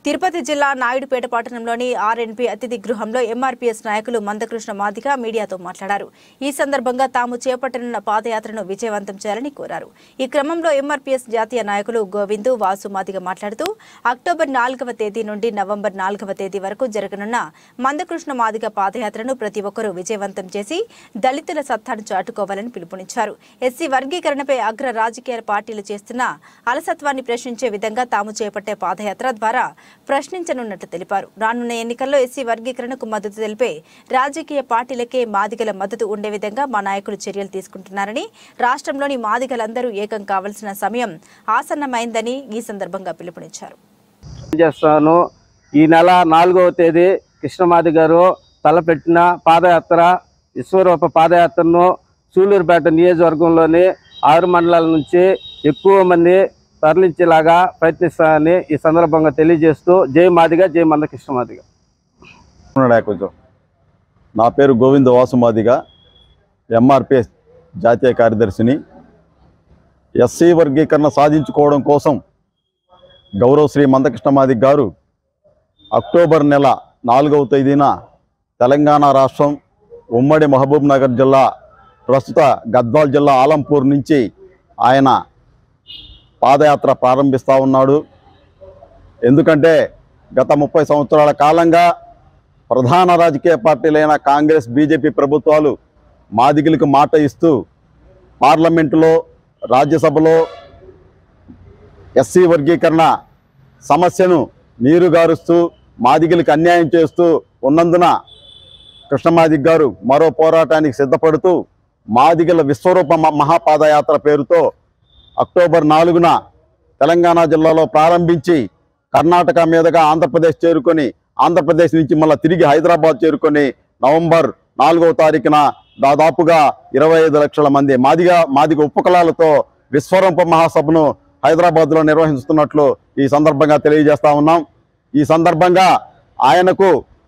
తిరుపతి జిల్లా నాయుడుపేట పట్టణంలోని ఆర్ఎన్పి అతిథి గృహంలో ఎంఆర్పీఎస్ నాయకులు మందకృష్ణ మాదిగ మీడియాతో మాట్లాడారు ఈ సందర్భంగా తాము చేపట్టనున్న పాదయాత్రను విజయవంతం చేయాలని కోరారు ఈ క్రమంలో ఎంఆర్పీఎస్ జాతీయ నాయకులు గోవిందు వాసు మాదిగ మాట్లాడుతూ అక్టోబర్ నాలుగవ తేదీ నుండి నవంబర్ నాలుగవ తేదీ వరకు జరగనున్న మందకృష్ణ మాదిగ పాదయాత్రను ప్రతి ఒక్కరూ విజయవంతం చేసి దళితుల సత్తాను చాటుకోవాలని పిలుపునిచ్చారు ఎస్సీ వర్గీకరణపై అగ్ర రాజకీయ పార్టీలు చేస్తున్న అలసత్వాన్ని ప్రశ్నించే విధంగా తాము చేపట్టే పాదయాత్ర ద్వారా ప్రశ్నించనున్నట్లు తెలిపారు రానున్న ఎన్నికల్లో ఎస్సీ వర్గీకరణకు మద్దతు తెలిపే రాజకీయ పార్టీలకే మాదిగల మద్దతు ఉండే విధంగా మా నాయకులు చర్యలు తీసుకుంటున్నారని రాష్ట్రంలోని మాదిగలందరూ ఏకం కావాల్సిన సమయం ఆసన్నమైందని ఈ సందర్భంగా పిలుపునిచ్చారు చేస్తాను ఈ నెల నాలుగవ తేదీ కృష్ణమాది గారు తలపెట్టిన పాదయాత్ర విశ్వరూప పాదయాత్రను సూలూరుపేట నియోజకవర్గంలోని ఆరు మండలాల నుంచి ఎక్కువ మంది తరలించేలాగా ప్రయత్నిస్తానని ఈ సందర్భంగా తెలియజేస్తూ జై మాదిగా జై మంద కృష్ణమాదిగా ఉన్నాడా కొంచెం నా పేరు గోవింద వాసుమాదిగా ఎంఆర్పిఎస్ జాతీయ కార్యదర్శిని ఎస్సీ వర్గీకరణ సాధించుకోవడం కోసం గౌరవ శ్రీ మందకృష్ణమాది గారు అక్టోబర్ నెల నాలుగవ తేదీన తెలంగాణ రాష్ట్రం ఉమ్మడి మహబూబ్ నగర్ జిల్లా ప్రస్తుత గద్వాల్ జిల్లా ఆలంపూర్ నుంచి ఆయన పాదయాత్ర ప్రారంభిస్తూ ఉన్నాడు ఎందుకంటే గత ముప్పై సంవత్సరాల కాలంగా ప్రధాన రాజకీయ పార్టీలైన కాంగ్రెస్ బీజేపీ ప్రభుత్వాలు మాదిగలకు మాట ఇస్తూ పార్లమెంటులో రాజ్యసభలో ఎస్సీ వర్గీకరణ సమస్యను నీరుగారుస్తూ మాదిగలకు అన్యాయం చేస్తూ ఉన్నందున కృష్ణమాదిగ్ గారు మరో పోరాటానికి సిద్ధపడుతూ మాదిగల విశ్వరూప మ- మహాపాదయాత్ర పేరుతో అక్టోబర్ నాలుగున తెలంగాణ జిల్లాలో ప్రారంభించి కర్ణాటక మీదుగా ఆంధ్రప్రదేశ్ చేరుకొని ఆంధ్రప్రదేశ్ నుంచి మళ్ళీ తిరిగి హైదరాబాద్ చేరుకొని నవంబర్ నాలుగవ తారీఖున దాదాపుగా ఇరవై ఐదు లక్షల మంది మాదిగా మాదిగ ఉపకులాలతో విశ్వరూప మహాసభను హైదరాబాద్లో నిర్వహిస్తున్నట్లు ఈ సందర్భంగా తెలియజేస్తా ఉన్నాం ఈ సందర్భంగా ఆయనకు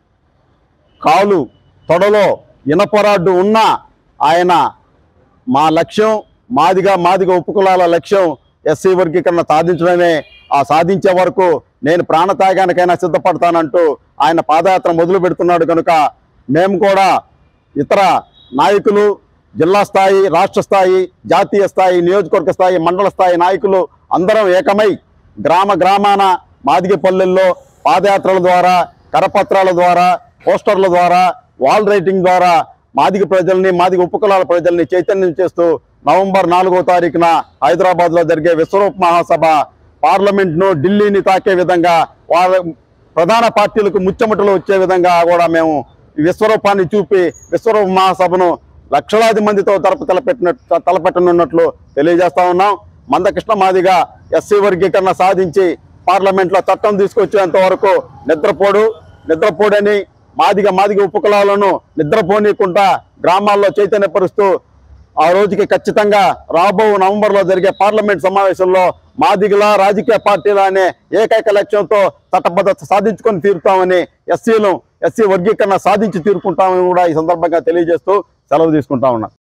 కాలు తొడలో ఇనపరాడ్డు ఉన్నా ఆయన మా లక్ష్యం మాదిగా మాదిగ ఉపకులాల లక్ష్యం ఎస్సీ వర్గీకరణ సాధించడమే ఆ సాధించే వరకు నేను ప్రాణత్యాగానికైనా సిద్ధపడతానంటూ ఆయన పాదయాత్ర మొదలు పెడుతున్నాడు కనుక మేము కూడా ఇతర నాయకులు జిల్లా స్థాయి రాష్ట్ర స్థాయి జాతీయ స్థాయి నియోజకవర్గ స్థాయి మండల స్థాయి నాయకులు అందరం ఏకమై గ్రామ గ్రామాన మాదిగ పల్లెల్లో పాదయాత్రల ద్వారా కరపత్రాల ద్వారా పోస్టర్ల ద్వారా వాల్ రైటింగ్ ద్వారా మాదిగ ప్రజల్ని మాదిగ ఉపకులాల ప్రజల్ని చైతన్యం చేస్తూ నవంబర్ నాలుగో తారీఖున హైదరాబాద్లో జరిగే విశ్వరూప మహాసభ పార్లమెంట్ను ఢిల్లీని తాకే విధంగా వాళ్ళ ప్రధాన పార్టీలకు ముచ్చమటలు వచ్చే విధంగా కూడా మేము ఈ విశ్వరూపాన్ని చూపి విశ్వరూప మహాసభను లక్షలాది మందితో తలప తలపెట్టినట్టు తలపెట్టనున్నట్లు తెలియజేస్తా ఉన్నాం మందకృష్ణ మాదిగా ఎస్సీ వర్గీకరణ సాధించి పార్లమెంట్లో చట్టం తీసుకొచ్చేంత వరకు నిద్రపోడు నిద్రపోడని మాదిగ మాదిగ ఉపకులాలను నిద్రపోనీయకుండా గ్రామాల్లో చైతన్యపరుస్తూ ఆ రోజుకి ఖచ్చితంగా రాబో నవంబర్లో జరిగే పార్లమెంట్ సమావేశంలో మాదిగల రాజకీయ పార్టీల అనే ఏకైక లక్ష్యంతో చట్టబద్ధత సాధించుకొని తీరుతామని ఎస్సీలు ఎస్సీ వర్గీకరణ సాధించి తీరుకుంటామని కూడా ఈ సందర్భంగా తెలియజేస్తూ సెలవు తీసుకుంటా ఉన్నా